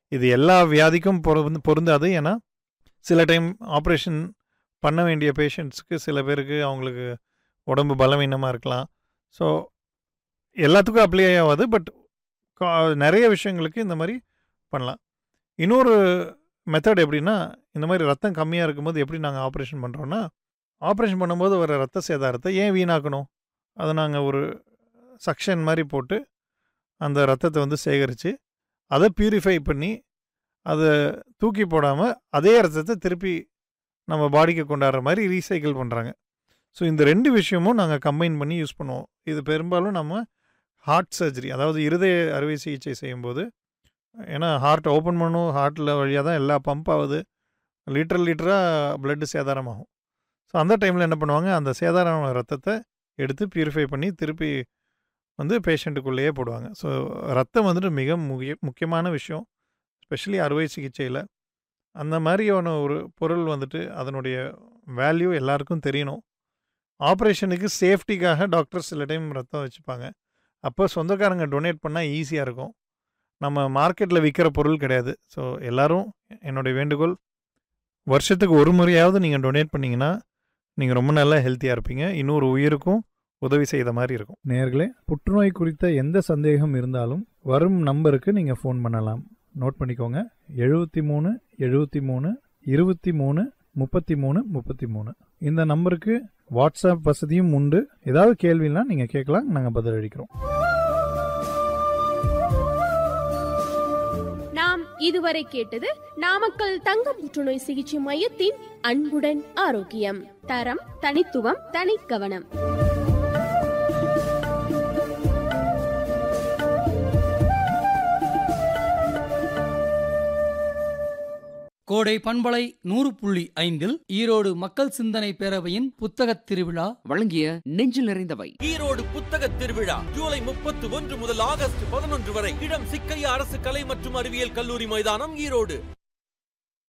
இது எல்லா வியாதிக்கும் பொருந்து பொருந்தாது ஏன்னா சில டைம் ஆப்ரேஷன் பண்ண வேண்டிய பேஷண்ட்ஸ்க்கு சில பேருக்கு அவங்களுக்கு உடம்பு பலவீனமாக இருக்கலாம் ஸோ எல்லாத்துக்கும் அப்ளை ஆகாது பட் நிறைய விஷயங்களுக்கு இந்த மாதிரி பண்ணலாம் இன்னொரு மெத்தட் எப்படின்னா இந்த மாதிரி ரத்தம் கம்மியாக இருக்கும்போது எப்படி நாங்கள் ஆப்ரேஷன் பண்ணுறோன்னா ஆப்ரேஷன் பண்ணும்போது வர ரத்த சேதாரத்தை ஏன் வீணாக்கணும் அதை நாங்கள் ஒரு சக்ஷன் மாதிரி போட்டு அந்த ரத்தத்தை வந்து சேகரித்து அதை பியூரிஃபை பண்ணி அதை தூக்கி போடாமல் அதே ரத்தத்தை திருப்பி நம்ம பாடிக்கு கொண்டாடுற மாதிரி ரீசைக்கிள் பண்ணுறாங்க ஸோ இந்த ரெண்டு விஷயமும் நாங்கள் கம்பைன் பண்ணி யூஸ் பண்ணுவோம் இது பெரும்பாலும் நம்ம ஹார்ட் சர்ஜரி அதாவது இருதய அறுவை சிகிச்சை செய்யும்போது ஏன்னா ஹார்ட் ஓப்பன் பண்ணும் ஹார்ட்டில் வழியாக தான் எல்லா பம்ப் ஆகுது லிட்டர் லிட்டராக பிளட்டு சேதாரமாகும் ஸோ அந்த டைமில் என்ன பண்ணுவாங்க அந்த சேதாரமான ரத்தத்தை எடுத்து பியூரிஃபை பண்ணி திருப்பி வந்து பேஷண்ட்டுக்குள்ளேயே போடுவாங்க ஸோ ரத்தம் வந்துட்டு மிக முக்கிய முக்கியமான விஷயம் ஸ்பெஷலி அறுவை சிகிச்சையில் அந்த மாதிரியான ஒரு பொருள் வந்துட்டு அதனுடைய வேல்யூ எல்லாருக்கும் தெரியணும் ஆப்ரேஷனுக்கு சேஃப்டிக்காக டாக்டர் சில டைம் ரத்தம் வச்சுப்பாங்க அப்போ சொந்தக்காரங்க டொனேட் பண்ணால் ஈஸியாக இருக்கும் நம்ம மார்க்கெட்டில் விற்கிற பொருள் கிடையாது ஸோ எல்லோரும் என்னுடைய வேண்டுகோள் வருஷத்துக்கு ஒரு முறையாவது நீங்கள் டொனேட் பண்ணிங்கன்னா நீங்கள் ரொம்ப நல்லா ஹெல்த்தியாக இருப்பீங்க இன்னொரு உயிருக்கும் உதவி செய்த மாதிரி இருக்கும் நேர்களே புற்றுநோய் குறித்த எந்த சந்தேகம் இருந்தாலும் வரும் நம்பருக்கு நீங்கள் ஃபோன் பண்ணலாம் நோட் பண்ணிக்கோங்க எழுபத்தி மூணு எழுபத்தி மூணு இருபத்தி மூணு முப்பத்தி மூணு முப்பத்தி மூணு இந்த நம்பருக்கு வாட்ஸ்அப் வசதியும் உண்டு ஏதாவது கேள்வினா நீங்கள் கேட்கலாம் நாங்கள் பதிலளிக்கிறோம் நாம் இதுவரை கேட்டது நாமக்கல் தங்க புற்றுநோய் சிகிச்சை மையத்தின் அன்புடன் ஆரோக்கியம் தரம் தனித்துவம் தனிக்கவனம் கோடை பண்பலை நூறு புள்ளி ஐந்தில் ஈரோடு மக்கள் சிந்தனை பேரவையின் புத்தகத் திருவிழா வழங்கிய நெஞ்சில் நிறைந்தவை ஈரோடு புத்தக திருவிழா ஜூலை முப்பத்தி ஒன்று முதல் ஆகஸ்ட் பதினொன்று வரை இடம் சிக்கையா அரசு கலை மற்றும் அறிவியல் கல்லூரி மைதானம் ஈரோடு